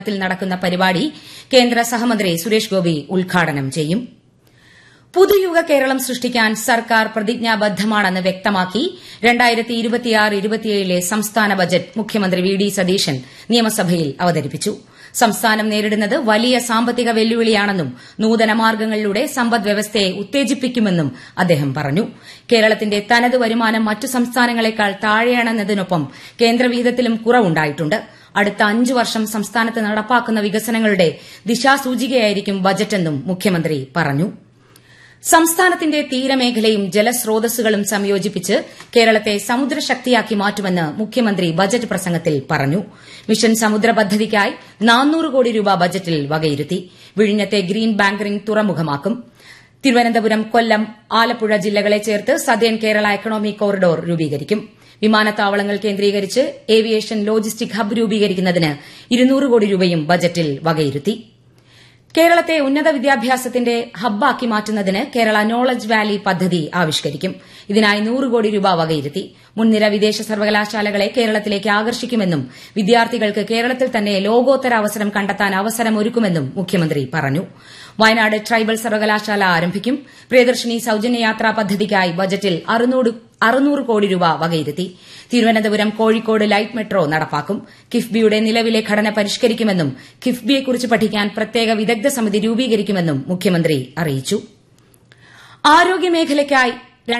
ത്തിൽ നടക്കുന്ന പരിപാടി കേന്ദ്ര സഹമന്ത്രി സുരേഷ് ഗോപി ഉദ്ഘാടനം ചെയ്യും പുതുയുഗ കേരളം സൃഷ്ടിക്കാൻ സർക്കാർ പ്രതിജ്ഞാബദ്ധമാണെന്ന് വ്യക്തമാക്കി ലെ സംസ്ഥാന ബജറ്റ് മുഖ്യമന്ത്രി വി ഡി സതീശൻ നിയമസഭയിൽ അവതരിപ്പിച്ചു സംസ്ഥാനം നേരിടുന്നത് വലിയ സാമ്പത്തിക വെല്ലുവിളിയാണെന്നും നൂതന മാർഗ്ഗങ്ങളിലൂടെ സമ്പദ്വ്യവസ്ഥയെ ഉത്തേജിപ്പിക്കുമെന്നും അദ്ദേഹം പറഞ്ഞു കേരളത്തിന്റെ തനത് വരുമാനം മറ്റു സംസ്ഥാനങ്ങളെക്കാൾ താഴെയാണെന്നതിനൊപ്പം കേന്ദ്രവിഹിതത്തിലും കുറവുണ്ടായിട്ടുണ്ട് അടുത്ത അഞ്ച് വർഷം സംസ്ഥാനത്ത് നടപ്പാക്കുന്ന വികസനങ്ങളുടെ ദിശാസൂചികയായിരിക്കും ബജറ്റെന്നും മുഖ്യമന്ത്രി പറഞ്ഞു സംസ്ഥാനത്തിന്റെ തീരമേഖലയും ജലസ്രോതസ്സുകളും സംയോജിപ്പിച്ച് കേരളത്തെ സമുദ്രശക്തിയാക്കി മാറ്റുമെന്ന് മുഖ്യമന്ത്രി ബജറ്റ് പ്രസംഗത്തിൽ പറഞ്ഞു മിഷൻ സമുദ്ര പദ്ധതിക്കായി നാനൂറ് കോടി രൂപ ബജറ്റിൽ വകയിരുത്തി വിഴിഞ്ഞത്തെ ഗ്രീൻ ബാങ്കറിംഗ് തുറമുഖമാക്കും തിരുവനന്തപുരം കൊല്ലം ആലപ്പുഴ ജില്ലകളെ ചേർത്ത് സതേൺ കേരള എക്കണോമിക് കോറിഡോർ രൂപീകരിക്കും വിമാനത്താവളങ്ങൾ കേന്ദ്രീകരിച്ച് ഏവിയേഷൻ ലോജിസ്റ്റിക് ഹബ്ബ് രൂപീകരിക്കുന്നതിന് ഇരുന്നൂറ് കോടി രൂപയും ബജറ്റിൽ വകയിരുത്തി കേരളത്തെ ഉന്നത വിദ്യാഭ്യാസത്തിന്റെ ഹബ്ബാക്കി മാറ്റുന്നതിന് കേരള നോളജ് വാലി പദ്ധതി ആവിഷ്കരിക്കും ഇതിനായി നൂറ് കോടി രൂപ വകയിരുത്തി മുൻനിര വിദേശ സർവകലാശാലകളെ കേരളത്തിലേക്ക് ആകർഷിക്കുമെന്നും വിദ്യാർത്ഥികൾക്ക് കേരളത്തിൽ തന്നെ ലോകോത്തര അവസരം കണ്ടെത്താൻ അവസരമൊരുക്കുമെന്നും മുഖ്യമന്ത്രി പറഞ്ഞു വയനാട് ട്രൈബൽ സർവകലാശാല ആരംഭിക്കും പ്രിയദർശിനി സൌജന്യ യാത്രാ പദ്ധതിക്കായി ബജറ്റിൽ അറുന്നൂറ് കോടി രൂപ വകയിരുത്തി തിരുവനന്തപുരം കോഴിക്കോട് ലൈറ്റ് മെട്രോ നടപ്പാക്കും കിഫ്ബിയുടെ നിലവിലെ ഘടന പരിഷ്കരിക്കുമെന്നും കിഫ്ബിയെക്കുറിച്ച് പഠിക്കാൻ പ്രത്യേക വിദഗ്ധ സമിതി രൂപീകരിക്കുമെന്നും മുഖ്യമന്ത്രി അറിയിച്ചു ആരോഗ്യമേഖലയ്ക്കായി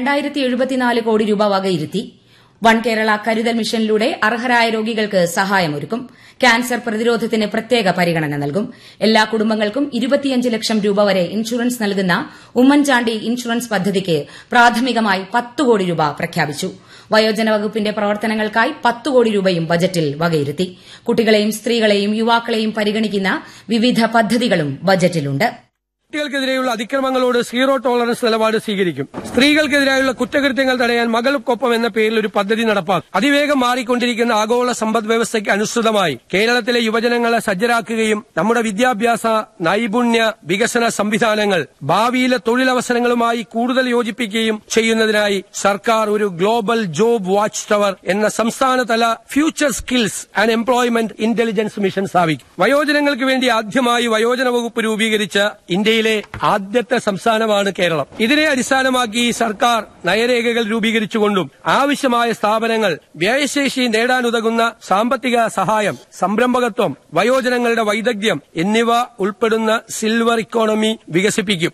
കോടി രൂപ വകയിരുത്തി വൺ കേരള കരുതൽ മിഷനിലൂടെ അർഹരായ രോഗികൾക്ക് സഹായമൊരുക്കും ക്യാൻസർ പ്രതിരോധത്തിന് പ്രത്യേക പരിഗണന നൽകും എല്ലാ കുടുംബങ്ങൾക്കും ലക്ഷം രൂപ വരെ ഇൻഷുറൻസ് നൽകുന്ന ഉമ്മൻചാണ്ടി ഇൻഷുറൻസ് പദ്ധതിക്ക് പ്രാഥമികമായി പത്ത് കോടി രൂപ പ്രഖ്യാപിച്ചു വയോജന വകുപ്പിന്റെ പ്രവർത്തനങ്ങൾക്കായി പത്ത് കോടി രൂപയും ബജറ്റിൽ വകയിരുത്തി കുട്ടികളെയും സ്ത്രീകളെയും യുവാക്കളെയും പരിഗണിക്കുന്ന വിവിധ പദ്ധതികളും ബജറ്റിലുണ്ട് കുട്ടികൾക്കെതിരെയുള്ള അതിക്രമങ്ങളോട് സീറോ ടോളറൻസ് നിലപാട് സ്വീകരിക്കും സ്ത്രീകൾക്കെതിരായുള്ള കുറ്റകൃത്യങ്ങൾ തടയാൻ മകൾക്കൊപ്പം എന്ന പേരിൽ ഒരു പദ്ധതി നടപ്പാക്കും അതിവേഗം മാറിക്കൊണ്ടിരിക്കുന്ന ആഗോള സമ്പദ് വ്യവസ്ഥയ്ക്ക് അനുസൃതമായി കേരളത്തിലെ യുവജനങ്ങളെ സജ്ജരാക്കുകയും നമ്മുടെ വിദ്യാഭ്യാസ നൈപുണ്യ വികസന സംവിധാനങ്ങൾ ഭാവിയിലെ തൊഴിലവസരങ്ങളുമായി കൂടുതൽ യോജിപ്പിക്കുകയും ചെയ്യുന്നതിനായി സർക്കാർ ഒരു ഗ്ലോബൽ ജോബ് വാച്ച് ടവർ എന്ന സംസ്ഥാനതല future skills and employment intelligence mission സ്ഥാപിക്കും വയോജനങ്ങൾക്ക് വേണ്ടി ആദ്യമായി വയോജന വകുപ്പ് രൂപീകരിച്ച ഇന്ത്യയിൽ ഇന്ത്യയിലെ ആദ്യത്തെ സംസ്ഥാനമാണ് കേരളം ഇതിനെ അടിസ്ഥാനമാക്കി സർക്കാർ നയരേഖകൾ രൂപീകരിച്ചുകൊണ്ടും ആവശ്യമായ സ്ഥാപനങ്ങൾ വ്യയശേഷി നേടാനുതകുന്ന സാമ്പത്തിക സഹായം സംരംഭകത്വം വയോജനങ്ങളുടെ വൈദഗ്ധ്യം എന്നിവ ഉൾപ്പെടുന്ന സിൽവർ ഇക്കോണമി വികസിപ്പിക്കും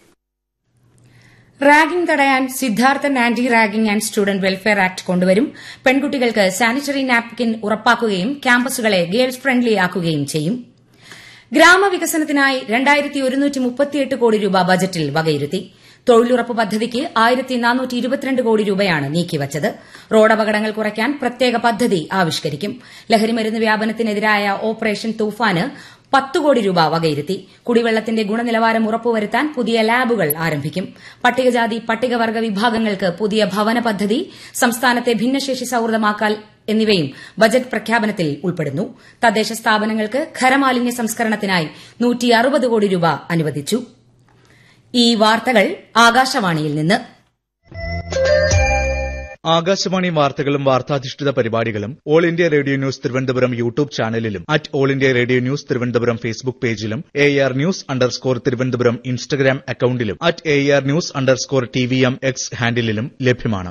റാഗിംഗ് തടയാൻ Siddharthan anti ragging and student welfare act കൊണ്ടുവരും പെൺകുട്ടികൾക്ക് സാനിറ്ററി നാപ്കിൻ ഉറപ്പാക്കുകയും ക്യാമ്പസുകളെ ഗേൾസ് ഫ്രണ്ട്ലി ആക്കുകയും ചെയ്യും ഗ്രാമവികസനത്തിനായി രണ്ടായിരത്തി ഒരുന്നൂറ്റി മുപ്പത്തിയെട്ട് കോടി രൂപ ബജറ്റിൽ വകയിരുത്തി തൊഴിലുറപ്പ് പദ്ധതിക്ക് ആയിരത്തി നാനൂറ്റി ഇരുപത്തിരണ്ട് കോടി രൂപയാണ് നീക്കിവച്ചത് റോഡപകടങ്ങൾ കുറയ്ക്കാൻ പ്രത്യേക പദ്ധതി ആവിഷ്കരിക്കും ലഹരിമരുന്ന് വ്യാപനത്തിനെതിരായ ഓപ്പറേഷൻ തൂഫാന് പത്ത് കോടി രൂപ വകയിരുത്തി കുടിവെള്ളത്തിന്റെ ഗുണനിലവാരം ഉറപ്പുവരുത്താൻ പുതിയ ലാബുകൾ ആരംഭിക്കും പട്ടികജാതി പട്ടികവർഗ വിഭാഗങ്ങൾക്ക് പുതിയ ഭവന പദ്ധതി സംസ്ഥാനത്തെ ഭിന്നശേഷി സൌഹൃദമാക്കൽ എന്നിവയും ബജറ്റ് പ്രഖ്യാപനത്തിൽ ഉൾപ്പെടുന്നു തദ്ദേശ സ്ഥാപനങ്ങൾക്ക് ഖരമാലിന്യ സംസ്കരണത്തിനായി കോടി രൂപ അനുവദിച്ചു ഈ വാർത്തകൾ ആകാശവാണിയിൽ നിന്ന് ആകാശവാണി വാർത്തകളും വാർത്താധിഷ്ഠിത പരിപാടികളും all India radio news Thiruvananthapuram YouTube ചാനലിലും at all India radio news Thiruvananthapuram Facebook പേജിലും A R news underscore Thiruvananthapuram Instagram അക്കൌണ്ടിലും at A R news underscore T V M X ഹാൻഡിലും ലഭ്യമാണ്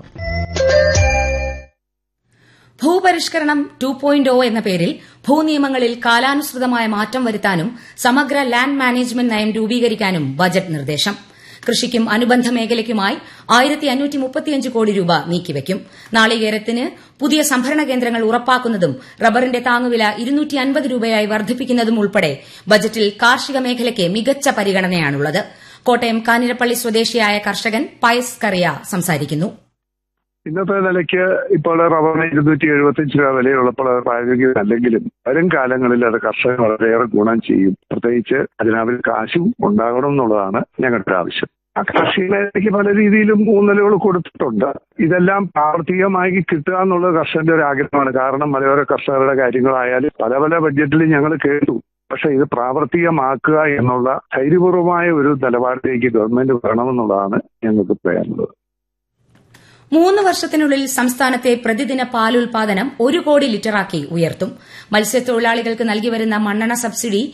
ഭൂപരിഷ്കരണം ടു പോയിന്റ് ഒ എന്ന പേരിൽ ഭൂനിയമങ്ങളിൽ കാലാനുസൃതമായ മാറ്റം വരുത്താനും സമഗ്ര ലാൻഡ് മാനേജ്മെന്റ് നയം രൂപീകരിക്കാനും ബജറ്റ് നിർദ്ദേശം കൃഷിക്കും അനുബന്ധ മേഖലയ്ക്കുമായി ആയിരത്തി അഞ്ഞൂറ്റി മുപ്പത്തിയഞ്ച് കോടി രൂപ നീക്കിവയ്ക്കും നാളികേരത്തിന് പുതിയ സംഭരണ കേന്ദ്രങ്ങൾ ഉറപ്പാക്കുന്നതും റബ്ബറിന്റെ താങ്ങുവില ഇരുന്നൂറ്റി അൻപത് രൂപയായി വർദ്ധിപ്പിക്കുന്നതും ഉൾപ്പെടെ ബജറ്റിൽ കാർഷിക മേഖലയ്ക്ക് മികച്ച പരിഗണനയാണുള്ളത് കോട്ടയം കാഞ്ഞിരപ്പള്ളി സ്വദേശിയായ കർഷകൻ പയസ് കറിയ സംസാരിക്കുന്നു ഇന്നത്തെ നിലയ്ക്ക് ഇപ്പോൾ റബ്ബറിന് ഇരുന്നൂറ്റി എഴുപത്തിയഞ്ച് രൂപ വിലയുള്ളപ്പോൾ അത് പ്രായോഗികമല്ലെങ്കിലും വരും കാലങ്ങളിൽ അത് കർഷകർ വളരെയേറെ ഗുണം ചെയ്യും പ്രത്യേകിച്ച് അതിനവർ കാശും ഉണ്ടാകണം എന്നുള്ളതാണ് ഞങ്ങളുടെ ആവശ്യം ആ കാർഷിക മേഖലയ്ക്ക് പല രീതിയിലും ഊന്നലുകൾ കൊടുത്തിട്ടുണ്ട് ഇതെല്ലാം പ്രാവർത്തികമായി കിട്ടുക എന്നുള്ളത് കർഷകന്റെ ഒരു ആഗ്രഹമാണ് കാരണം മലയോര കർഷകരുടെ കാര്യങ്ങളായാലും പല പല ബഡ്ജറ്റിലും ഞങ്ങൾ കേട്ടു പക്ഷെ ഇത് പ്രാവർത്തികമാക്കുക എന്നുള്ള ധൈര്യപൂർവമായ ഒരു നിലപാടിലേക്ക് ഗവൺമെന്റ് വരണമെന്നുള്ളതാണ് ഞങ്ങൾക്ക് പറയാനുള്ളത് മൂന്ന് വർഷത്തിനുള്ളിൽ സംസ്ഥാനത്തെ പ്രതിദിന പാലുൽപാദനം ഒരു കോടി ലിറ്ററാക്കി ഉയർത്തും മത്സ്യത്തൊഴിലാളികൾക്ക് നൽകിവരുന്ന മണ്ണെണ്ണ സബ്സിഡി